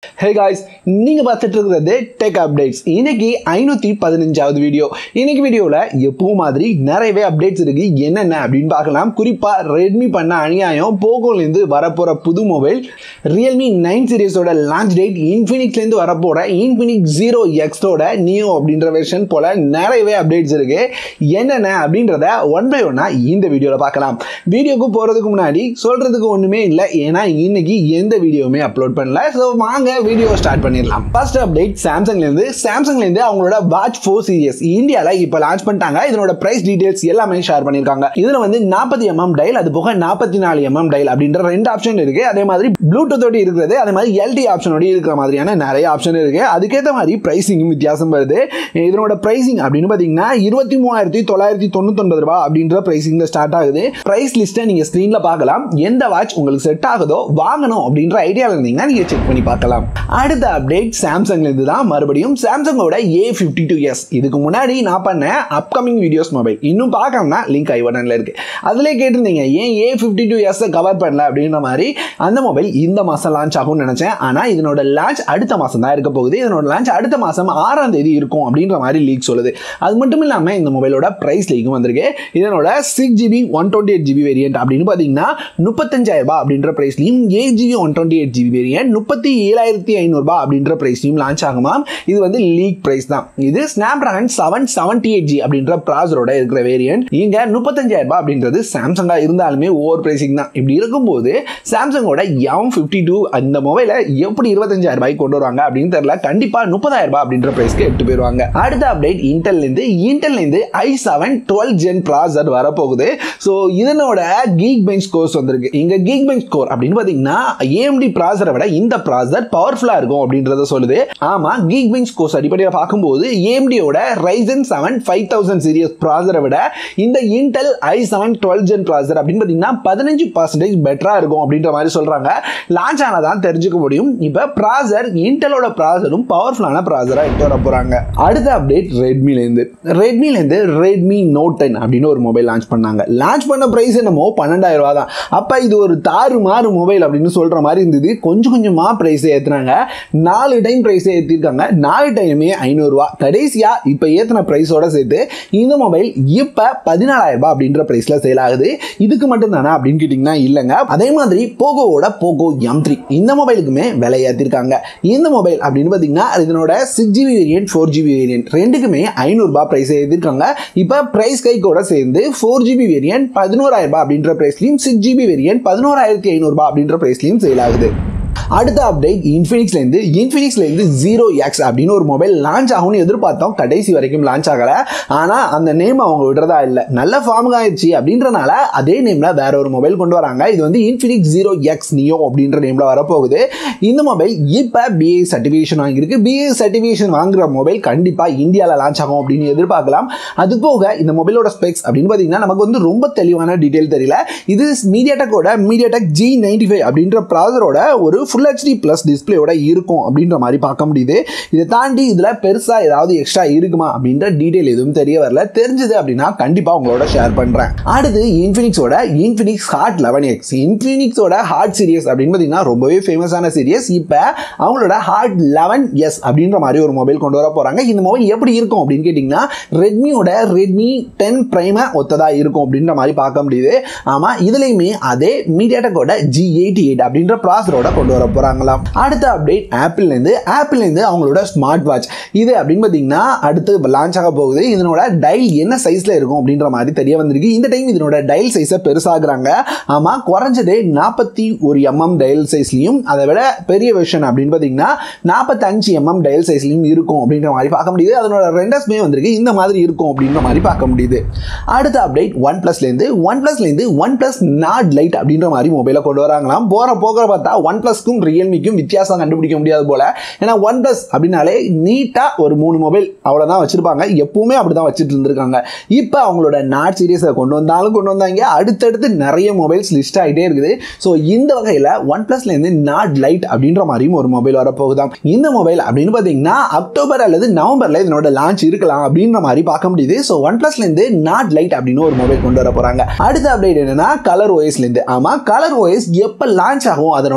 hey guys நீங்கள் பார்த்துட்டு இருக்கிறது டெக் அப்டேட்ஸ் இன்னைக்கு ஐநூற்றி பதினஞ்சாவது வீடியோ இன்னைக்கு வீடியோவில் எப்பவும் மாதிரி நிறையவே அப்டேட்ஸ் இருக்கு என்னென்ன அப்படின்னு பார்க்கலாம் குறிப்பாக ரெட்மி பண்ண அநியாயம் போகோலேருந்து வரப்போகிற புது மொபைல் ரியல்மி நைன் சீரிஸோட லான்ச் டேட் இன்ஃபினிக்ஸ்லேருந்து வரப்போகிற இன்ஃபினிக்ஸ் ஜீரோ எக்ஸோட நியோ அப்படின்ற வெர்ஷன் போல் நிறையவே அப்டேட்ஸ் இருக்கு என்னென்ன அப்படின்றத ஒன் பை ஒன்னாக இந்த வீடியோவில் பார்க்கலாம் வீடியோக்கு போகிறதுக்கு முன்னாடி சொல்கிறதுக்கு ஒன்றுமே இல்லை ஏன்னா இன்னைக்கு எந்த வீடியோவுமே அப்லோட் பண்ணல ஸோ வாங்க வீடியோ ஸ்டார்ட் பண்ணிடலாம் ஃபர்ஸ்ட் அப்டேட் சாம்சங்லேருந்து சாம்சங்லேருந்து அவங்களோட வாட்ச் ஃபோர் சீரியஸ் இந்தியாவில் இப்போ லான்ச் பண்ணிட்டாங்க இதனோட பிரைஸ் டீடைல்ஸ் எல்லாமே ஷேர் பண்ணியிருக்காங்க இதில் வந்து நாற்பது எம்எம் டைல் அது போக நாற்பத்தி நாலு எம்எம் டைல் அப்படின்ற ரெண்டு ஆப்ஷன் இருக்கு அதே மாதிரி ப்ளூடூத்தோட இருக்கிறது அதே மாதிரி எல்டி ஆப்ஷனோட இருக்கிற மாதிரியான நிறைய ஆப்ஷன் இருக்கு அதுக்கேற்ற மாதிரி பிரைசிங்கும் வித்தியாசம் வருது இதனோட பிரைசிங் அப்படின்னு பார்த்தீங்கன்னா இருபத்தி மூவாயிரத்தி தொள்ளாயிரத்தி தொண்ணூத்தொன்பது ரூபாய் அப்படின்ற பிரைசிங்ல ஸ்டார்ட் ஆகுது பிரைஸ் லிஸ்ட்டை நீங்கள் ஸ்க்ரீனில் பார்க்கலாம் எந்த வாட்ச் உங்களுக்கு செட் ஆகுதோ வாங்கணும் அப்படின்ற ஐடியாவில் இருந்தீங்கன்னா நீங்கள் செக் பண்ணி பார்க்கலாம் அடுத்த அப்டேட் சாம்சங்ல இருந்து தான் மறுபடியும் சாம்சங்கோட ஏ ஃபிஃப்டி டூ எஸ் இதுக்கு முன்னாடி நான் பண்ண அப்கமிங் வீடியோஸ் மொபைல் இன்னும் பார்க்கணும்னா லிங்க் ஐ பட்டனில் இருக்கு அதிலே கேட்டிருந்தீங்க ஏன் A fifty two S cover பண்ணல அப்படின்ற மாதிரி அந்த மொபைல் இந்த மாதம் லான்ச் ஆகும்னு நினச்சேன் ஆனால் இதனோட லான்ச் அடுத்த மாதம் தான் இருக்க போகுது இதனோட லான்ச் அடுத்த மாதம் ஆறாம் தேதி இருக்கும் அப்படின்ற மாதிரி லீக் சொல்லுது அது மட்டும் இல்லாமல் இந்த மொபைலோட ப்ரைஸ் லீக்கும் வந்திருக்கு இதனோட six GB one twenty eight GB variant அப்படின்னு பார்த்தீங்கன்னா முப்பத்தஞ்சாயிரம் ரூபாய் அப்படின்ற ப்ரைஸ்லையும் eight GB one twenty eight GB variant முப்பத்தி ஏழாயிரத்தி ஐநூறுபா அப்படின்ற ப்ரைஸ்லையும் லான்ச் ஆகுமா இது வந்து லீக் ப்ரைஸ் தான் இது Snapdragon seven seventy eight G அப்படின்ற ப்ராசரோட இருக்கிற வேரியன்ட் இங்க முப்பத்தஞ்சாயிரம் ரூபாய் அப்படின்றது சாம்சங்கா இருந்தாலுமே ஓவர் பிரைசிங் தான் இப்படி இருக்கும்போது சாம்சங்கோட எம் ஃபிஃப்டி டூ அந்த மொபைலை எப்படி இருபத்தஞ்சாயிரம் ரூபாய்க்கு கொண்டு வருவாங்க அப்படின்னு தெரியல கண்டிப்பா முப்பதாயிரம் ரூபாய் அப்படின்ற பிரைஸ்க்கு எட்டு போயிருவாங்க அடுத்த அப்டேட் இன்டெல்லேருந்து இன்டெல்லேருந்து I seven twelve gen processor வரப்போகுது ஸோ இதனோட கீக் பெஞ்ச் கோர்ஸ் வந்திருக்கு இங்க கீக் பெஞ்ச் கோர் அப்படின்னு பார்த்தீங்கன்னா ஏஎம்டி ப்ராசரை விட இந்த ப்ராசர் பவர்ஃபுல்லாக இருக்கும் அப்படின்றத சொல்லுது ஆமா கீக் பெஞ்ச் கோர்ஸ் அடிப்படையில் பார்க்கும்போது ஏஎம்டியோட Ryzen seven five thousand series ப்ராசரை விட இந்த Intel I seven twelve gen processor அப்படின்னு பார்த்தீங்கன்னா பதினஞ்சு பர்சன்டேஜ் பெட்டராக இருக்கும் அப்படின்ற மாதிரி சொல்றாங்க லான்ச் ஆனதான் தெரிஞ்சுக்க முடியும் இப்போ ப்ராசர் இன்டெலோட ப்ராசரும் பவர்ஃபுல்லான ப்ராசராக எடுத்து வர போறாங்க அடுத்த அப்டேட் ரெட்மிலேருந்து ரெட்மிலேருந்து ரெட்மி நோட் டென் அப்படின்னு ஒரு மொபைல் லான்ச் பண்ணாங்க லான்ச் பண்ண ப்ரைஸ் என்னமோ பன்னெண்டாயிரம் ரூபா தான் அப்போ இது ஒரு தாறு மாறு மொபைல் அப்படின்னு சொல்கிற மாதிரி இருந்தது கொஞ்சம் கொஞ்சமாக ப்ரைஸை ஏற்றுனாங்க நாலு டைம் ப்ரைஸை ஏற்றிருக்காங்க நாலு டைமே ஐநூறுரூவா கடைசியாக இப்போ ஏற்றின ப்ரைஸோட சேர்த்து இந்த மொபைல் இப்போ பதினாலாயிரம் ரூபாய் அப்படின்ற ப்ரைஸில் சேல் ஆகுது இதுக்கு மட்டும் தானே அப்படின்னு கேட்டிங்கன்னா இல்லைங்க அதே மாதிரி போகோவோட போகோ எம் த்ரீ இந்த மொபைலுக்குமே விலை ஏற்றிருக்காங்க இந்த மொபைல் அப்படின்னு பார்த்தீங்கன்னா இதனோட six GB variant four GB variant ரெண்டுக்குமே ஐநூறுரூபா ப்ரைஸ் ஏற்றிருக்காங்க இப்போ ப்ரைஸ் கைக்கோட சேர்ந்து ஃபோர் ஜிபி வேரியன்ட் பதினோராயிரம் ரூபாய் அப்படின்ற ப்ரைஸ்லையும் சிக்ஸ் ஜிபி வேரியன்ட் பதினோராயிரத்தி ஐநூறுரூபா அப்படின்ற ப்ரைஸ்லையும் சேல் ஆகுது அடுத்த அப்டேட் இன்ஃபினிக்ஸ்லேருந்து இன்ஃபினிக்ஸ்லேருந்து ஜீரோ எக்ஸ் அப்படின்னு ஒரு மொபைல் லான்ச் ஆகும்னு எதிர்பார்த்தோம் கடைசி வரைக்கும் லான்ச் ஆகலை ஆனால் அந்த நேம் அவங்க விடுறதா இல்லை நல்ல ஃபார்முக்கு ஆயிடுச்சு அப்படின்றனால அதே நேமில் வேற ஒரு மொபைல் கொண்டு வராங்க இது வந்து இன்ஃபினிக்ஸ் ஜீரோ எக்ஸ் நியோ அப்படின்ற நேமில் வரப்போகுது இந்த மொபைல் இப்போ பிஏ சர்டிஃபிகேஷன் வாங்கியிருக்கு பிஏ சர்டிஃபிகேஷன் வாங்குற மொபைல் கண்டிப்பாக இந்தியாவில் லான்ச் ஆகும் அப்படின்னு எதிர்பார்க்கலாம் அது போக இந்த மொபைலோட ஸ்பெக்ஸ் அப்படின்னு பார்த்தீங்கன்னா நமக்கு வந்து ரொம்ப தெளிவான டீட்டெயில் தெரியல இது மீடியாடெக்கோட மீடியாடெக் ஜி நைன்டி ஃபைவ் அப்படின்ற ப்ராசரோட ஒரு ஃபுல் ஹெச்டி ப்ளஸ் டிஸ்பிளேயோட இருக்கும் அப்படின்ற மாதிரி பார்க்க முடியுது இதை தாண்டி இதில் பெருசாக ஏதாவது எக்ஸ்ட்ரா இருக்குமா அப்படின்ற டீட்டெயில் எதுவும் தெரிய வரல தெரிஞ்சது அப்படின்னா கண்டிப்பாக உங்களோட ஷேர் பண்ணுறேன் அடுத்து இன்ஃபினிக்ஸோட இன்ஃபினிக்ஸ் ஹார்ட் லெவன் எக்ஸ் இன்ஃபினிக்ஸோட ஹார்ட் சீரியஸ் அப்படின்னு பார்த்தீங்கன்னா ரொம்பவே ஃபேமஸான சீரியஸ் இப்போ அவங்களோட ஹார்ட் லெவன் எஸ் அப்படின்ற மாதிரி ஒரு மொபைல் கொண்டு வர போகிறாங்க இந்த மொபைல் எப்படி இருக்கும் அப்படின்னு கேட்டிங்கன்னா ரெட்மியோட ரெட்மி டென் ப்ரைமை ஒத்ததாக இருக்கும் அப்படின்ற மாதிரி பார்க்க முடியுது ஆமாம் இதுலேயுமே அதே மீடியாடெக்கோட ஜி எயிட்டி எயிட் அப்படின்ற ப்ராசரோட கொண்டு வர போகிறாங்களாம் அடுத்த அப்டேட் ஆப்பிள்லேருந்து ஆப்பிள்லேருந்து அவங்களோட ஸ்மார்ட் வாட்ச் இது அப்படின்னு பார்த்தீங்கன்னா அடுத்து லான்ச் ஆக போகுது இதனோட டைல் என்ன சைஸில் இருக்கும் அப்படின்ற மாதிரி தெரிய வந்திருக்கு இந்த டைம் இதனோட டைல் சைஸை பெருசாகிறாங்க ஆமாம் குறைஞ்சது நாற்பத்தி ஒரு எம்எம் டயல் சைஸ்லையும் அதை விட பெரிய வெர்ஷன் அப்படின்னு பார்த்தீங்கன்னா நாற்பத்தஞ்சு எம்எம் டயல் சைஸ்லையும் இருக்கும் அப்படின்ற மாதிரி பார்க்க முடியுது அதனோட ரெண்டஸ்மே வந்திருக்கு இந்த மாதிரி இருக்கும் அப்படின்ற மாதிரி பார்க்க முடியுது அடுத்த அப்டேட் ஒன் ப்ளஸ்லேருந்து ஒன் ப்ளஸ்லேருந்து ஒன் ப்ளஸ் நாட் லைட் அப்படின்ற மாதிரி மொபைலை கொண்டு வராங்களாம் போகிற போகிற பார்த்தா ஒன் ப்ளஸ்க்கும் ரியல்மிக்கும் வித்தியாசம் கண்டுபிடிக்க முடியாது போல ஏன்னா ஒன் ப்ளஸ் அப்படின்னாலே நீட்டாக ஒரு மூணு மொபைல் அவ்வளோதான் வச்சிருப்பாங்க எப்பவுமே அப்படி தான் வச்சுட்டு இருந்திருக்காங்க இப்போ அவங்களோட நாட் சீரியஸை கொண்டு வந்தாலும் கொண்டு வந்தாங்க அடுத்தடுத்து நிறைய மொபைல்ஸ் லிஸ்ட் ஆகிட்டே இருக்குது ஸோ இந்த வகையில் ஒன் ப்ளஸ்லேருந்து நாட் லைட் அப்படின்ற மாதிரியும் ஒரு மொபைல் வரப்போகுதாம் இந்த மொபைல் அப்படின்னு பார்த்தீங்கன்னா அக்டோபர் அல்லது நவம்பரில் இதனோட லான்ச் இருக்கலாம் அப்படின்ற மாதிரி பார்க்க முடியுது ஸோ ஒன் ப்ளஸ்லேருந்து நாட் லைட் அப்படின்னு ஒரு மொபைல் கொண்டு வர போகிறாங்க அடுத்த அப்டேட் என்னன்னா கலர் ஓஎஸ்லேருந்து ஆமாம் கலர் ஓஎஸ் எப்போ லான்ச் ஆகும் அதனோட அடுத்த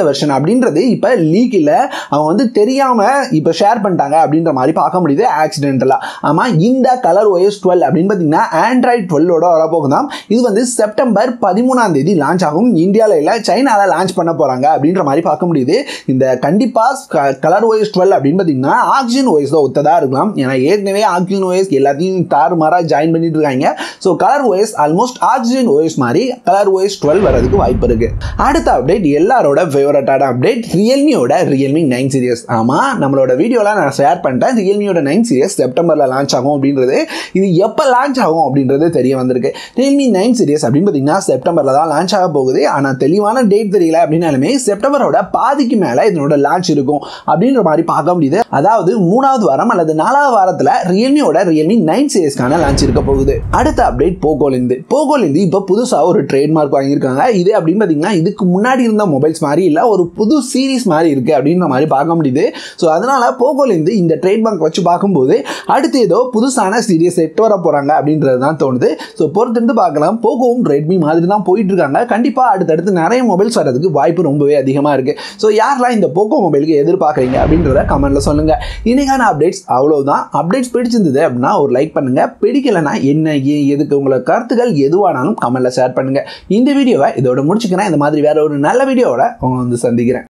வெர்ஷன் அப்படின்றது இப்போ லீக் இல்லை அவங்க வந்து தெரியாமல் இப்போ ஷேர் பண்ணிட்டாங்க அப்படின்ற மாதிரி பார்க்க முடியுது ஆக்சிடென்டலாக ஆமாம் இந்த கலர் OS டுவெல் அப்படின்னு பார்த்தீங்கன்னா ஆண்ட்ராய்ட் டுவெல்லோட வரப்போகுது தான் இது வந்து செப்டம்பர் பதிமூணாம் தேதி லான்ச் ஆகும் இந்தியாவில் இல்லை சைனாவில் லான்ச் பண்ண போகிறாங்க அப்படின்ற மாதிரி பார்க்க முடியுது இந்த கண்டிப்பாக கலர் OS டுவெல் அப்படின்னு பார்த்தீங்கன்னா ஆக்சிஜன் OS தான் ஒத்ததாக இருக்கலாம் ஏன்னா ஏற்கனவே ஆக்சிஜன் OS எல்லாத்தையும் தாறுமாறாக ஜாயின் பண்ணிட்டு இருக்காங்க so Color OS almost Oxygen OS மாதிரி கலர் OS டுவெல் வரதுக்கு வாய்ப்பு இருக்கு அடுத்த அப்டேட் எல்லாரோட ஃபேவரட்டான அப்டேட் ரியல்மியோட ரியல்மி நைன் சீரியஸ் ஆமாம் நம்மளோட வீடியோலாம் நான் ஷேர் பண்ணிட்டேன் ரியல்மியோட நைன் சீரியஸ் செப்டம்பரில் லான்ச் ஆகும் அப்படின்றது இது எப்போ லான்ச் ஆகும் அப்படின்றது தெரிய வந்திருக்கு ரியல்மி நைன் சீரியஸ் அப்படின்னு பார்த்தீங்கன்னா செப்டம்பரில் தான் லான்ச் ஆக போகுது ஆனால் தெளிவான டேட் தெரியல அப்படின்னாலுமே செப்டம்பரோட பாதிக்கு மேலே இதனோட லான்ச் இருக்கும் அப்படின்ற மாதிரி பார்க்க முடியுது அதாவது மூணாவது வாரம் அல்லது நாலாவது வாரத்தில் ரியல்மியோட ரியல்மி நைன் சீரியஸ்க்கான லான்ச் இருக்க போகுது அடுத்த அப்டேட் போகோலேருந்து போகோலேருந்து இப்போ புதுசாக ஒரு ட்ரேட்மார்க் வாங்கியிருக்காங்க இது அப்படின்னு பார்த்தீங்கன்னா இதுக்கு முன்னாடி இருந்த மொபைல்ஸ் மாதிரி இல்லை ஒரு புது சீரிஸ் மாதிரி இருக்குது அப்படின்ற மாதிரி பார்க்க முடியுது ஸோ அதனால போகோலேருந்து இந்த ட்ரேட்மார்க் வச்சு பார்க்கும்போது அடுத்து ஏதோ புதுசான சீரியஸ் எட்டு வர போகிறாங்க அப்படின்றது தான் தோணுது ஸோ பொறுத்திருந்து பார்க்கலாம் போகவும் ரெட்மி மாதிரி தான் போயிட்டு இருக்காங்க கண்டிப்பாக அடுத்தடுத்து நிறைய மொபைல்ஸ் வரதுக்கு வாய்ப்பு ரொம்பவே அதிகமாக இருக்குது ஸோ யாரெல்லாம் இந்த போக்கோ மொபைலுக்கு எதிர்பார்க்குறீங்க அப்படின்றத கமெண்ட்டில் சொல்லுங்கள் இன்னைக்கான அப்டேட்ஸ் அவ்வளவுதான் அப்டேட்ஸ் பிடிச்சிருந்தது அப்படின்னா ஒரு லைக் பண்ணுங்கள் பிடிக்கலைன்னா என்ன ஏன் எதுக்கு உங்களை கருத்துக்கள் எதுவானாலும் கமெண்ட்டில் ஷேர் பண்ணுங்கள் இந்த வீடியோவை இதோட முடிச்சுக்கிறேன் இந்த மாதிரி வேற ஒரு நல்ல வீடியோவோட உங்களை வந்து சந்திக்கிறேன்